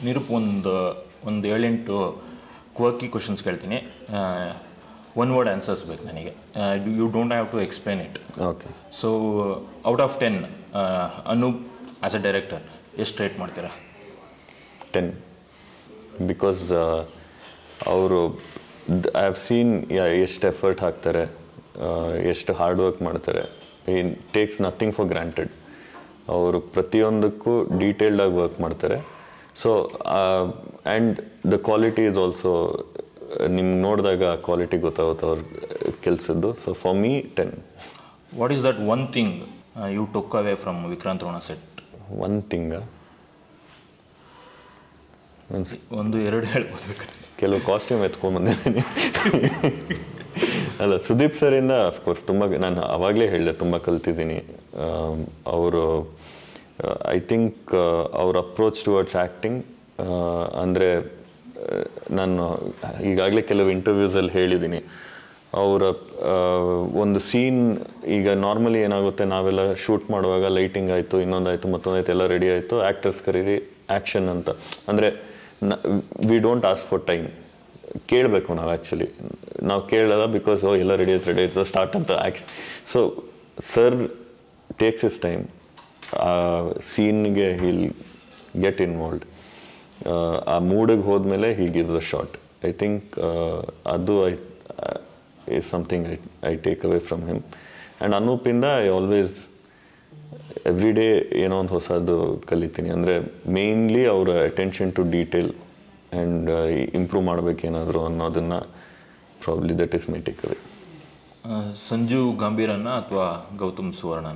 ನಿರೂಪ್ ಒಂದು ಒಂದು ಏಳೆಂಟು ಕ್ವರ್ಕಿ ಕ್ವಶನ್ಸ್ ಕೇಳ್ತೀನಿ ಒನ್ ವರ್ಡ್ ಆನ್ಸರ್ಸ್ ಬೇಕು ನನಗೆ you don't have to explain it okay so out of ten Anup as a director ಎಷ್ಟು ರೇಟ್ ಮಾಡ್ತೀರಾ ಟೆನ್ ಬಿಕಾಸ್ ಅವರು ಐ ಹ್ಯಾವ್ ಸೀನ್ ಎಷ್ಟು ಎಫರ್ಟ್ ಹಾಕ್ತಾರೆ ಆ, ಎಷ್ಟು ಹಾರ್ಡ್ ವರ್ಕ್ ಮಾಡ್ತಾರೆ in takes nothing for granted ಅವರು ಪ್ರತಿಯೊಂದಕ್ಕೂ ಡೀಟೇಲ್ಡಾಗಿ ವರ್ಕ್ ಮಾಡ್ತಾರೆ so and the quality is also ನಿಮ್ಗೆ ನೋಡಿದಾಗ ಕ್ವಾಲಿಟಿ ಗೊತ್ತಾಗುತ್ತೆ ಅವ್ರ ಕೆಲಸದ್ದು so for me ten what is that one thing you took away from Vikrant Rona set one thing ಒಂದು ಒಂದು ಎರಡು ಹೇಳ್ಬೋದು ಬೇಕಾದ್ರೆ ಕೆಲವು ಕಾಸ್ಟ್ಯೂಮ್ ಎತ್ಕೊಂಡ್ಬಂದಿದ್ದೀನಿ ಅಲ್ಲ ಸುದೀಪ್ ಸರಿಂದ ಅಫ್ಕೋರ್ಸ್ ತುಂಬ ನಾನು ಆವಾಗಲೇ ಹೇಳಿದೆ ತುಂಬ ಕಲ್ತಿದ್ದೀನಿ ಅವರು ಐ ಥಿಂಕ್ ಅವ್ರ ಅಪ್ರೋಚ್ ಟುವರ್ಡ್ಸ್ ಆ್ಯಕ್ಟಿಂಗ್ ಅಂದರೆ ನಾನು ಈಗಾಗಲೇ ಕೆಲವು ಇಂಟರ್ವ್ಯೂಸಲ್ಲಿ ಹೇಳಿದ್ದೀನಿ ಅವರ ಒಂದು ಸೀನ್ ಈಗ ನಾರ್ಮಲಿ ಏನಾಗುತ್ತೆ ನಾವೆಲ್ಲ ಶೂಟ್ ಮಾಡುವಾಗ ಲೈಟಿಂಗ್ ಆಯಿತು ಇನ್ನೊಂದಾಯಿತು ಮತ್ತೊಂದಾಯ್ತು ಎಲ್ಲ ರೆಡಿ ಆಯಿತು ಆ್ಯಕ್ಟರ್ಸ್ ಕರೀರಿ ಆ್ಯಕ್ಷನ್ ಅಂತ ಅಂದರೆ we don't ask for time ಕೇಳಬೇಕು ನಾವು ಆ್ಯಕ್ಚುಲಿ ನಾವು ಕೇಳಲ್ಲ ಬಿಕಾಸ್ ಓ ಎಲ್ಲ ರೆಡಿ ಆಯ್ತು ರೆಡಿ ಆಯ್ತು ಸ್ಟಾರ್ಟ್ ಅಂತ action so sir takes is time ಆ ಸೀನ್ಗೆ ಹಿಲ್ ಗೆಟ್ ಇನ್ವಾಲ್ವ್ಡ್ ಆ ಮೂಡಿಗೆ ಹೋದ್ಮೇಲೆ he give the shot I think ಅದು I is something I, I take away from him. And ಅನೂಪಿಂದ ಐ ಆಲ್ವೇಸ್ ಎವ್ರಿ ಡೇ ಏನೋ ಒಂದು ಹೊಸದು ಕಲಿತೀನಿ ಅಂದರೆ ಮೇಯ್ನ್ಲಿ ಅವರ attention to detail and improve ಮಾಡಬೇಕೇನಾದರೂ ಅನ್ನೋದನ್ನು probably that is my take away Sanju ಗಂಭೀರನ ಅಥವಾ ಗೌತಮ್ ಸುವರ್ಣನ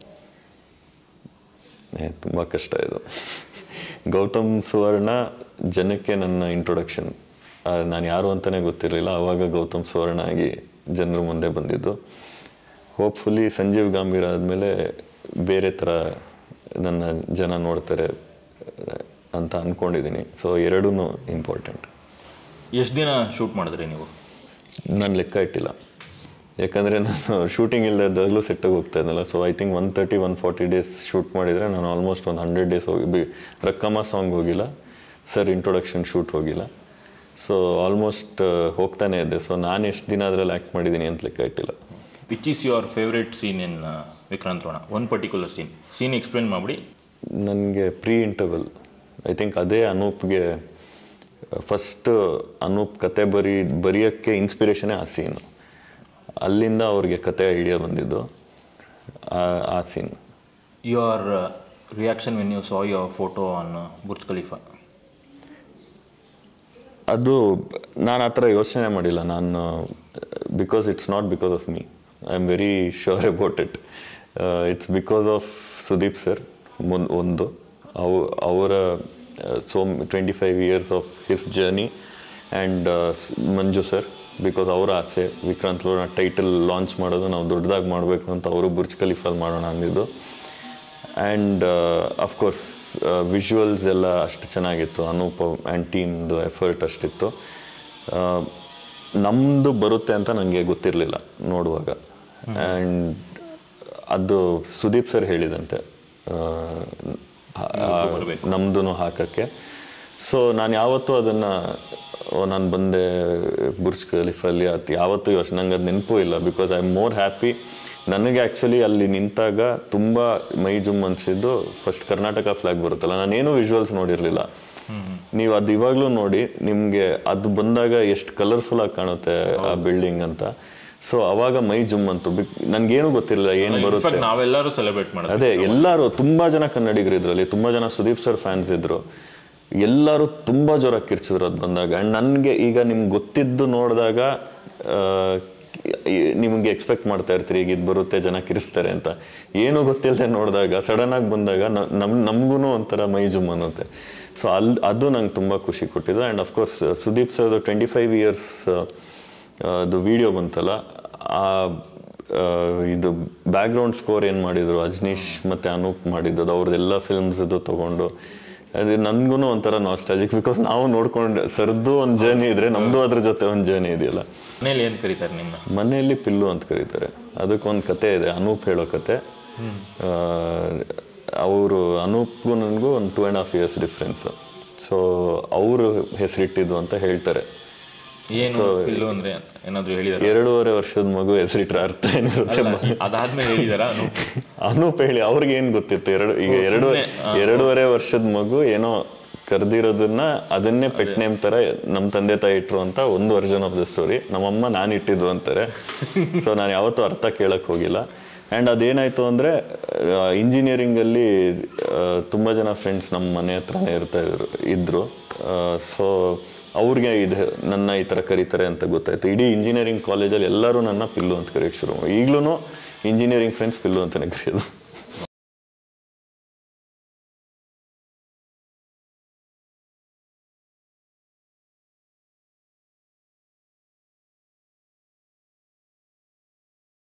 ತುಂಬ ಕಷ್ಟ ಇದು ಗೌತಮ್ ಸುವರ್ಣ ಜನಕ್ಕೆ ನನ್ನ ಇಂಟ್ರೊಡಕ್ಷನ್ ನಾನು ಯಾರು ಅಂತಲೇ ಗೊತ್ತಿರಲಿಲ್ಲ ಆವಾಗ ಗೌತಮ್ ಸುವರ್ಣ ಆಗಿ ಜನರ ಮುಂದೆ ಬಂದಿದ್ದು ಹೋಪ್ಫುಲಿ ಸಂಜೀವ್ ಗಾಂಭೀರ್ ಆದಮೇಲೆ ಬೇರೆ ಥರ ನನ್ನ ಜನ ನೋಡ್ತಾರೆ ಅಂತ ಅಂದ್ಕೊಂಡಿದ್ದೀನಿ ಸೊ ಎರಡೂ ಇಂಪಾರ್ಟೆಂಟ್ ಎಷ್ಟು ದಿನ ಶೂಟ್ ಮಾಡಿದ್ರಿ ನೀವು ನಾನು ಲೆಕ್ಕ ಇಟ್ಟಿಲ್ಲ ಯಾಕಂದರೆ ನಾನು ಶೂಟಿಂಗ್ ಇಲ್ಲದಾಗಲೂ ಸೆಟ್ಟಿಗೆ ಹೋಗ್ತಾ ಇದ್ನಲ್ಲ so I think one thirty one forty days shoot ಮಾಡಿದರೆ ನಾನು ಆಲ್ಮೋಸ್ಟ್ ಒಂದು ಹಂಡ್ರೆಡ್ ಡೇಸ್ ಹೋಗಿ ಬಿ ರಕ್ಕಮ್ಮ ಸಾಂಗ್ ಹೋಗಿಲ್ಲ ಸರ್ ಇಂಟ್ರೊಡಕ್ಷನ್ ಶೂಟ್ ಹೋಗಿಲ್ಲ ಸೊ ಆಲ್ಮೋಸ್ಟ್ ಹೋಗ್ತಾನೆ ಇದ್ದೆ ಸೊ ನಾನು ಎಷ್ಟು ದಿನ ಅದರಲ್ಲಿ ಆ್ಯಕ್ಟ್ ಮಾಡಿದ್ದೀನಿ ಅಂತ ಲೆಕ್ಕ ಇಟ್ಟಿಲ್ಲ which is your favourite scene in Vikrant Rona one particular scene scene explain ಮಾಡಿಬಿಡಿ ನನಗೆ ಪ್ರೀ ಇಂಟರ್ವಲ್ ಐ ಥಿಂಕ್ ಅದೇ ಅನೂಪ್ಗೆ ಫಸ್ಟ್ ಅನೂಪ್ ಕತೆ ಬರಿ ಬರೆಯೋಕ್ಕೆ ಇನ್ಸ್ಪಿರೇಷನೇ ಆ ಸೀನು ಅಲ್ಲಿಂದ ಅವ್ರಿಗೆ ಕತೆ ಐಡಿಯಾ ಬಂದಿದ್ದು ಆ- ಆ scene your reaction when you saw your photo on Burj Khalifa ಅದು ನಾನು ಆ ಥರ ಯೋಚನೆ ಮಾಡಿಲ್ಲ ನಾನು because it's not because of me I am very sure about it it's because of Sudeep sir ಮುನ್ ಒಂದು ಅವು ಅವರ so twenty five years of his journey and Manju sir because ಅವರ ಆಸೆ ವಿಕ್ರಾಂತ್ ಲೋಣ ಟೈಟಲ್ ಲಾಂಚ್ ಮಾಡೋದು ನಾವು ದೊಡ್ಡದಾಗಿ ಮಾಡಬೇಕು ಅಂತ ಅವರು ಬುರ್ಜ್ ಖಲೀಫಲ್ಲಿ ಮಾಡೋಣ ಅಂದಿದ್ದು ಆ್ಯಂಡ್ ಅಫ್ಕೋರ್ಸ್ ವಿಜುವಲ್ಸ್ ಎಲ್ಲ ಅಷ್ಟು ಚೆನ್ನಾಗಿತ್ತು ಅನೂಪ್ ಆ್ಯಂಡ್ ಟೀಮ್ದು ಎಫರ್ಟ್ ಅಷ್ಟಿತ್ತು ನಮ್ಮದು ಬರುತ್ತೆ ಅಂತ ನನಗೆ ಗೊತ್ತಿರಲಿಲ್ಲ ನೋಡುವಾಗ ಆ್ಯಂಡ್ ಅದು ಸುದೀಪ್ ಸರ್ ಹೇಳಿದಂತೆ ನಮ್ಮದು ಹಾಕೋಕ್ಕೆ ಸೊ ನಾನು ಯಾವತ್ತೂ ಅದನ್ನು ನಾನು ಬಂದೆ ಬುರ್ಜ್ ಖಲೀಫಲ್ಲಿ ಅದು ಯಾವತ್ತೂ ಯೋಚನೆ ನಂಗೆ ಅದು ನೆನಪು ಇಲ್ಲ because I am more happy ನನಗೆ ಆ್ಯಕ್ಚುಲಿ ಅಲ್ಲಿ ನಿಂತಾಗ ತುಂಬ ಮೈ ಜುಮ್ ಅನಿಸಿದ್ದು ಫಸ್ಟ್ ಕರ್ನಾಟಕ ಫ್ಲಾಗ್ ಬರುತ್ತಲ್ಲ ನಾನೇನು ವಿಜುವಲ್ಸ್ ನೋಡಿರಲಿಲ್ಲ ನೀವು ಅದು ಇವಾಗಲೂ ನೋಡಿ ನಿಮಗೆ ಅದು ಬಂದಾಗ ಎಷ್ಟು ಕಲರ್ಫುಲ್ ಆಗಿ ಕಾಣುತ್ತೆ ಆ ಬಿಲ್ಡಿಂಗ್ ಅಂತ ಸೊ ಅವಾಗ ಮೈ ಜುಮ್ ಅಂತು ಬಿಕ್ ನನಗೇನು ಗೊತ್ತಿರಲಿಲ್ಲ ಏನು ಬರುತ್ತೆ ಇನ್ಫ್ಯಾಕ್ಟ್ ನಾವೆಲ್ಲರೂ ಸೆಲೆಬ್ರೇಟ್ ಮಾಡಿದ್ವಿ ಅದೇ ಎಲ್ಲರೂ ತುಂಬಾ ಜನ ಕನ್ನಡಿಗರು ಇದ್ರಲ್ಲಿ ತುಂಬಾ ಜನ ಸುದೀಪ್ ಸರ್ ಫ್ಯಾನ್ಸ್ ಇದ್ರು ಎಲ್ಲರೂ ತುಂಬಾ ಜೋರಾಗಿ ಕಿರ್ಚಿದ್ರು ಅದು ಬಂದಾಗ ಆ್ಯಂಡ್ ನನಗೆ ಈಗ ನಿಮ್ಗೆ ಗೊತ್ತಿದ್ದು ನೋಡಿದಾಗ ನಿಮಗೆ ಎಕ್ಸ್ಪೆಕ್ಟ್ ಮಾಡ್ತಾ ಇರ್ತೀರಿ ಈಗ ಇದು ಬರುತ್ತೆ ಜನ ಕಿರಿಸ್ತಾರೆ ಅಂತ ಏನೂ ಗೊತ್ತಿಲ್ಲದೆ ನೋಡಿದಾಗ ಸಡನ್ ಆಗಿ ಬಂದಾಗ ನಮ್ ನಮಗೂ ಒಂಥರ ಮೈ ಜುಮ್ ಅನ್ನುತ್ತೆ ಸೊ ಅಲ್ಲಿ ಅದು ನಂಗೆ ತುಂಬ ಖುಷಿ ಕೊಟ್ಟಿದ್ದು ಆ್ಯಂಡ್ ಅಫ್ಕೋರ್ಸ್ ಸುದೀಪ್ ಸರ್ದು ಟ್ವೆಂಟಿ ಫೈವ್ ಇಯರ್ಸ್ ಅದು ವಿಡಿಯೋ ಬಂತಲ್ಲ ಆ ಆ, ಇದು ಬ್ಯಾಕ್ಗ್ರೌಂಡ್ ಸ್ಕೋರ್ ಏನು ಮಾಡಿದ್ರು ಅಜ್ನೀಶ್ ಮತ್ತು ಅನೂಪ್ ಮಾಡಿದ್ದು ಅವ್ರದ್ದೆಲ್ಲ ಫಿಲ್ಮ್ಸ್ ಇದು ತೊಗೊಂಡು ಅದು ನನಗೂ ಒಂಥರ ನಾಸ್ಟಾಲಜಿಕ್ ಬಿಕಾಸ್ ನಾವು ನೋಡ್ಕೊಂಡು ಸರ್ದು ಒಂದು ಜರ್ನಿ ಇದ್ರೆ ನಮ್ಮದು ಅದ್ರ ಜೊತೆ ಒಂದು ಜರ್ನಿ ಇದೆಯಲ್ಲ ಮನೇಲಿ ಏನು ಕರೀತಾರೆ ನಿಮ್ಮನ್ನ ಮನೆಯಲ್ಲಿ ಪಿಲ್ಲು ಅಂತ ಕರೀತಾರೆ ಅದಕ್ಕೊಂದು ಕತೆ ಇದೆ ಅನೂಪ್ ಹೇಳೋ ಕತೆ ಅವರು ಅನೂಪ್ಗೂ ನನಗೂ ಒಂದು two and half years difference so ಅವರು ಹೆಸರಿಟ್ಟಿದ್ದು ಅಂತ ಹೇಳ್ತಾರೆ ಏನು ಪಿಲ್ಲು ಅಂದ್ರೆ ಏನಾದ್ರು ಹೇಳಿದಾರ ಎರಡೂವರೆ ವರ್ಷದ ಮಗು ಹೆಸರಿಟ್ರೆ ಅರ್ಥ ಏನಿರುತ್ತೆ ಅದಾದ್ಮೇಲೆ ಹೇಳಿದಾರ ಅನೂಪ್ ಹೇಳಿ ಅವ್ರಿಗೆ ಏನ್ ಗೊತ್ತಿತ್ತು ಎರಡು ಈಗ ಎರಡು ಎರಡೂವರೆ ವರ್ಷದ ಮಗು ಏನೋ ಕರ್ದಿರೋದನ್ನ ಅದನ್ನೇ ಪೆಟ್ ನೇಮ್ ತರ ನಮ್ಮ ತಂದೆ ತಾಯಿ ಇಟ್ರು ಅಂತ ಒಂದು ವರ್ಷನ್ ಆಫ್ ದ ಸ್ಟೋರಿ ನಮ್ಮಮ್ಮ ನಾನು ಇಟ್ಟಿದ್ದು ಅಂತಾರೆ ಸೊ ನಾನು ಯಾವತ್ತೂ ಅರ್ಥ ಕೇಳಕ್ ಹೋಗಿಲ್ಲ ಆ್ಯಂಡ್ ಅದೇನಾಯ್ತು ಅಂದರೆ ಇಂಜಿನಿಯರಿಂಗಲ್ಲಿ ತುಂಬ ಜನ ಫ್ರೆಂಡ್ಸ್ ನಮ್ಮ ಮನೆ ಹತ್ರನೇ ಇರ್ತಾ ಇದ್ರು ಇದ್ದರು ಸೊ ಅವ್ರಿಗೆ ಇದು ನನ್ನ ಈ ಥರ ಕರೀತಾರೆ ಅಂತ ಗೊತ್ತಾಯ್ತು ಇಡೀ ಇಂಜಿನಿಯರಿಂಗ್ ಕಾಲೇಜಲ್ಲಿ ಎಲ್ಲರೂ ನನ್ನ ಪಿಲ್ಲು ಅಂತ ಕರೆಯೋಕ್ಕೆ ಶುರು ಈಗಲೂ ಇಂಜಿನಿಯರಿಂಗ್ ಫ್ರೆಂಡ್ಸ್ ಪಿಲ್ಲು ಅಂತಲೇ ಕರೆಯೋದು